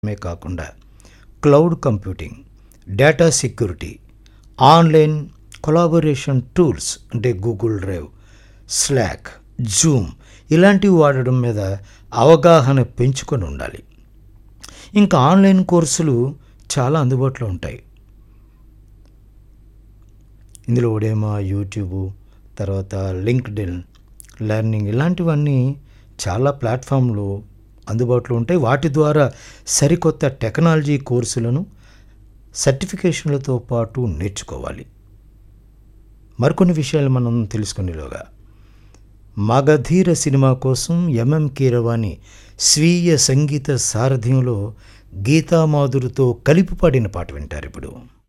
మే కాకుండా cloud computing data security online collaboration tools అంటే Google Drive Slack Zoom ఇలాంటివి వాడడం మీద అవగాహన పెంచుకొని ఉండాలి ఇంకా ఆన్లైన్ కోర్సులు చాలా అందుబాటులో ఉంటాయి ఇందులో ఉడేమా యూట్యూబ్ తర్వాత లింక్డ్ఇన్ లెర్నింగ్ ఇలాంటివన్నీ చాలా ప్లాట్ఫామ్లు అందుబాటులో ఉంటాయి వాటి ద్వారా సరికొత్త టెక్నాలజీ కోర్సులను సర్టిఫికేషన్లతో పాటు నేర్చుకోవాలి మరికొన్ని విషయాలు మనం తెలుసుకునేలోగా మగధీర సినిమా కోసం ఎంఎం కీరవాణి స్వీయ సంగీత సారథ్యంలో గీతామాధురితో కలిపి పాడిన పాట వింటారు ఇప్పుడు